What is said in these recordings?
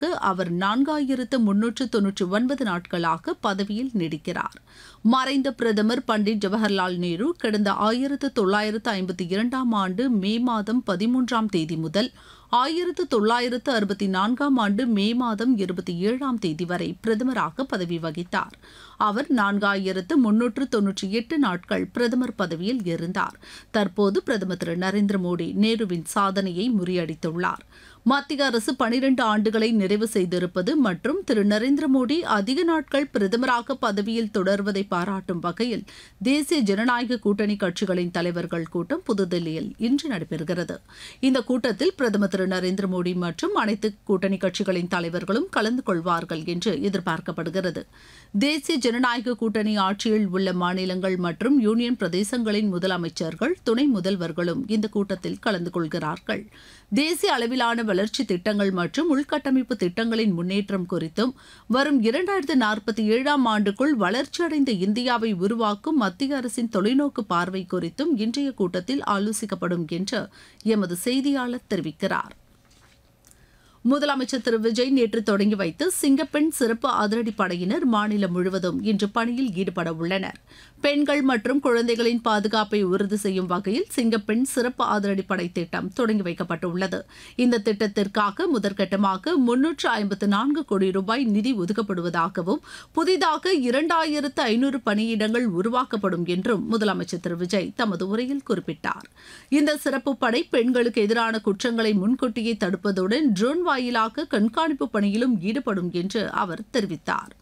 அவர் நான்காயிரத்து முன்னூற்று தொன்னூற்றி ஒன்பது நாட்களாக பதவியில் நீடிக்கிறார் மறைந்த பிரதமர் பண்டிட் ஜவஹர்லால் நேரு கடந்த ஆயிரத்து தொள்ளாயிரத்து ஐம்பத்தி இரண்டாம் ஆண்டு மே மாதம் பதிமூன்றாம் தேதி முதல் ஆயிரத்து தொள்ளாயிரத்து அறுபத்தி நான்காம் ஆண்டு மே மாதம் இருபத்தி ஏழாம் தேதி வரை பிரதமராக பதவி வகித்தார் அவர் நான்காயிரத்து முன்னூற்று தொன்னூற்றி எட்டு நாட்கள் பிரதமர் பதவியில் இருந்தார் தற்போது பிரதமர் திரு நரேந்திர மோடி நேருவின் சாதனையை முறியடித்துள்ளார் மத்திய அரசு பனிரண்டு ஆண்டுகளை நிறைவு செய்திருப்பது மற்றும் திரு நரேந்திர மோடி அதிக நாட்கள் பிரதமராக பதவியில் தொடர்வதை பாராட்டும் வகையில் தேசிய ஜனநாயக கூட்டணி கட்சிகளின் தலைவர்கள் கூட்டம் புதுதில்லியில் இன்று நடைபெறுகிறது இந்த கூட்டத்தில் பிரதமர் திரு நரேந்திர மோடி மற்றும் அனைத்து கூட்டணி கட்சிகளின் தலைவர்களும் கலந்து கொள்வார்கள் என்று எதிர்பார்க்கப்படுகிறது தேசிய ஜனநாயக கூட்டணி ஆட்சியில் உள்ள மாநிலங்கள் மற்றும் யூனியன் பிரதேசங்களின் முதலமைச்சர்கள் துணை முதல்வர்களும் இந்த கூட்டத்தில் கலந்து கொள்கிறார்கள் தேசிய அளவிலான வளர்ச்சி திட்டங்கள் மற்றும் உள்கட்டமைப்பு திட்டங்களின் முன்னேற்றம் குறித்தும் வரும் இரண்டாயிரத்து நாற்பத்தி ஏழாம் ஆண்டுக்குள் வளர்ச்சியடைந்த இந்தியாவை உருவாக்கும் மத்திய அரசின் தொலைநோக்கு பார்வை குறித்தும் இன்றைய கூட்டத்தில் ஆலோசிக்கப்படும் என்று எமது செய்தியாளர் தெரிவிக்கிறார் முதலமைச்சர் திரு விஜய் நேற்று தொடங்கி வைத்து சிங்கப்பெண் சிறப்பு அதிரடி படையினர் மாநிலம் முழுவதும் இன்று பணியில் ஈடுபட உள்ளனர் பெண்கள் மற்றும் குழந்தைகளின் பாதுகாப்பை உறுதி செய்யும் வகையில் சிங்கப்பெண் சிறப்பு அதிரடி படை திட்டம் தொடங்கி வைக்கப்பட்டுள்ளது இந்த திட்டத்திற்காக முதற்கட்டமாக முன்னூற்று ஐம்பத்து நான்கு கோடி ரூபாய் நிதி ஒதுக்கப்படுவதாகவும் புதிதாக இரண்டாயிரத்து ஐநூறு பணியிடங்கள் உருவாக்கப்படும் என்றும் முதலமைச்சர் திரு விஜய் தமது உரையில் குறிப்பிட்டார் இந்த சிறப்பு படை பெண்களுக்கு எதிரான குற்றங்களை முன்கூட்டியே தடுப்பதுடன் ட்ரோன் வாயிலாக கண்காணிப்பு பணியிலும் ஈடுபடும் என்று அவர் தெரிவித்தார்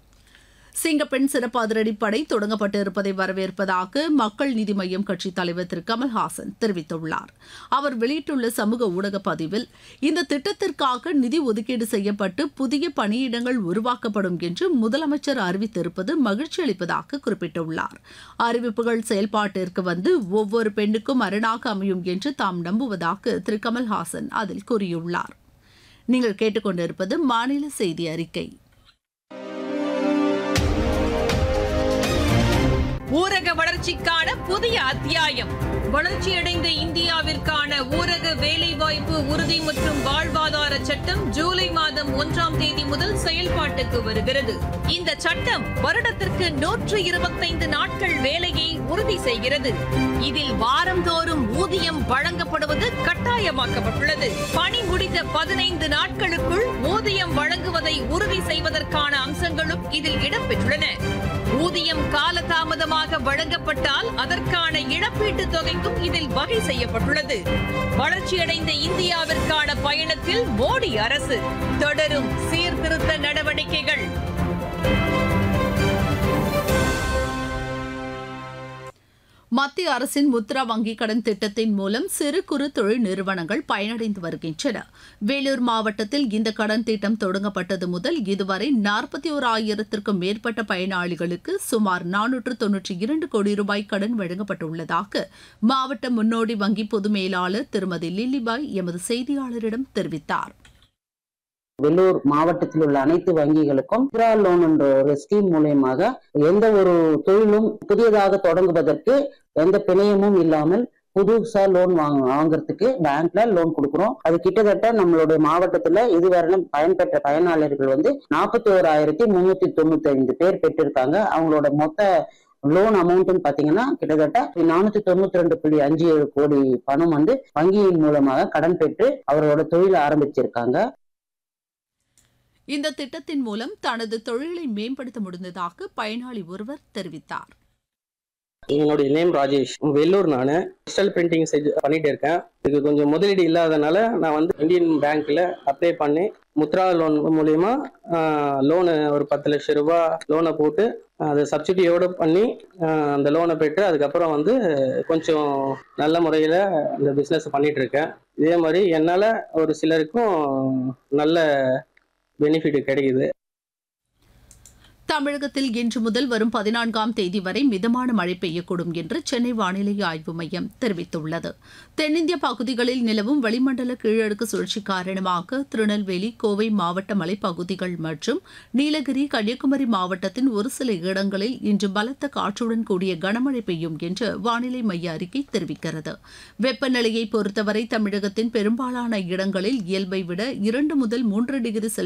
சிங்கப்பெண் சிறப்பு அதிரடிப்படை தொடங்கப்பட்டிருப்பதை வரவேற்பதாக மக்கள் நீதி மய்யம் கட்சித் தலைவர் திரு கமல்ஹாசன் தெரிவித்துள்ளார் அவர் வெளியிட்டுள்ள சமூக ஊடக பதிவில் இந்த திட்டத்திற்காக நிதி ஒதுக்கீடு செய்யப்பட்டு புதிய பணியிடங்கள் உருவாக்கப்படும் என்று முதலமைச்சர் அறிவித்திருப்பது மகிழ்ச்சி அளிப்பதாக குறிப்பிட்டுள்ளார் அறிவிப்புகள் செயல்பாட்டிற்கு வந்து ஒவ்வொரு பெண்ணுக்கும் அரணாக அமையும் என்று தாம் நம்புவதாக திரு கமல்ஹாசன் அதில் கூறியுள்ளார் நீங்கள் கேட்டுக்கொண்டிருப்பது மாநில செய்தி அறிக்கை ஊரக வளர்ச்சிக்கான புதிய அத்தியாயம் வளர்ச்சியடைந்த இந்தியாவிற்கான ஊரக வேலைவாய்ப்பு உறுதி மற்றும் வாழ்வாதார சட்டம் ஜூலை மாதம் ஒன்றாம் தேதி முதல் செயல்பாட்டுக்கு வருகிறது இந்த சட்டம் வருடத்திற்கு நூற்று இருபத்தைந்து நாட்கள் வேலையை உறுதி செய்கிறது இதில் வாரந்தோறும் ஊதியம் வழங்கப்படுவது கட்டாயமாக்கப்பட்டுள்ளது பணி முடிந்த பதினைந்து நாட்களுக்குள் ஊதியம் வழங்குவதை உறுதி செய்வதற்கான அம்சங்களும் இதில் இடம்பெற்றுள்ளன ஊதியம் காலதாமதமாக வழங்கப்பட்டால் அதற்கான இழப்பீட்டுத் தொகைக்கும் இதில் வகை செய்யப்பட்டுள்ளது வளர்ச்சியடைந்த இந்தியாவிற்கான பயணத்தில் மோடி அரசு தொடரும் சீர்திருத்த நடவடிக்கைகள் மத்திய அரசின் முத்ரா வங்கிக் கடன் திட்டத்தின் மூலம் சிறு குறு தொழில் நிறுவனங்கள் பயனடைந்து வருகின்றன வேலூர் மாவட்டத்தில் இந்த கடன் திட்டம் தொடங்கப்பட்டது முதல் இதுவரை நாற்பத்தி ஓர் ஆயிரத்திற்கும் மேற்பட்ட பயனாளிகளுக்கு சுமார் நானூற்று தொன்னூற்றி இரண்டு கோடி ரூபாய் கடன் வழங்கப்பட்டுள்ளதாக மாவட்ட முன்னோடி வங்கி பொது மேலாளர் திருமதி லில்லிபாய் எமது செய்தியாளரிடம் தெரிவித்தார் வெள்ளூர் மாவட்டத்தில் உள்ள அனைத்து வங்கிகளுக்கும் முத்ரா லோன் என்ற ஒரு ஸ்கீம் மூலியமாக எந்த ஒரு தொழிலும் புதியதாக தொடங்குவதற்கு எந்த பிணையமும் இல்லாமல் புதுசா லோன் வாங்க வாங்குறதுக்கு பேங்க்ல லோன் கொடுக்குறோம் அது கிட்டத்தட்ட நம்மளுடைய மாவட்டத்துல இதுவரையிலும் பயன்பெற்ற பயனாளர்கள் வந்து நாற்பத்தி ஓராயிரத்தி முன்னூத்தி தொண்ணூத்தி ஐந்து பேர் பெற்றிருக்காங்க அவங்களோட மொத்த லோன் அமௌண்ட்னு பாத்தீங்கன்னா கிட்டத்தட்ட நானூத்தி தொண்ணூத்தி ரெண்டு புள்ளி அஞ்சு ஏழு கோடி பணம் வந்து வங்கியின் மூலமாக கடன் பெற்று அவரோட தொழிலை ஆரம்பிச்சிருக்காங்க இந்த திட்டத்தின் மூலம் தனது தொழிலை மேம்படுத்த முடிந்ததாக பயனாளி ஒருவர் தெரிவித்தார் என்னுடைய நேம் ராஜேஷ் வெள்ளூர் நான் டிஜிட்டல் பிரிண்டிங் செஞ்சு பண்ணிட்டு இருக்கேன் இதுக்கு கொஞ்சம் முதலீடு இல்லாதனால நான் வந்து இந்தியன் பேங்க்ல அப்ளை பண்ணி முத்ரா லோன் மூலியமா லோனு ஒரு பத்து லட்சம் ரூபாய் லோனை போட்டு அதை சப்சிடியோடு பண்ணி ஆஹ் அந்த லோனை பெற்று அதுக்கப்புறம் வந்து கொஞ்சம் நல்ல முறையில் இந்த பிஸ்னஸ் பண்ணிட்டு இருக்கேன் இதே மாதிரி என்னால் ஒரு சிலருக்கும் நல்ல பெனிஃபிட் கிடைக்குது தமிழகத்தில் இன்று முதல் வரும் பதினான்காம் தேதி வரை மிதமான மழை பெய்யக்கூடும் என்று சென்னை வானிலை ஆய்வு மையம் தெரிவித்துள்ளது தென்னிந்திய பகுதிகளில் நிலவும் வளிமண்டல கீழடுக்கு சுழற்சி காரணமாக திருநெல்வேலி கோவை மாவட்ட மலைப்பகுதிகள் மற்றும் நீலகிரி கன்னியாகுமரி மாவட்டத்தின் ஒரு சில இடங்களில் இன்று பலத்த காற்றுடன் கூடிய கனமழை பெய்யும் என்று வானிலை மைய அறிக்கை தெரிவிக்கிறது வெப்பநிலையை பொறுத்தவரை தமிழகத்தின் பெரும்பாலான இடங்களில் இயல்பை விட இரண்டு முதல் மூன்று டிகிரி செல்சியஸ்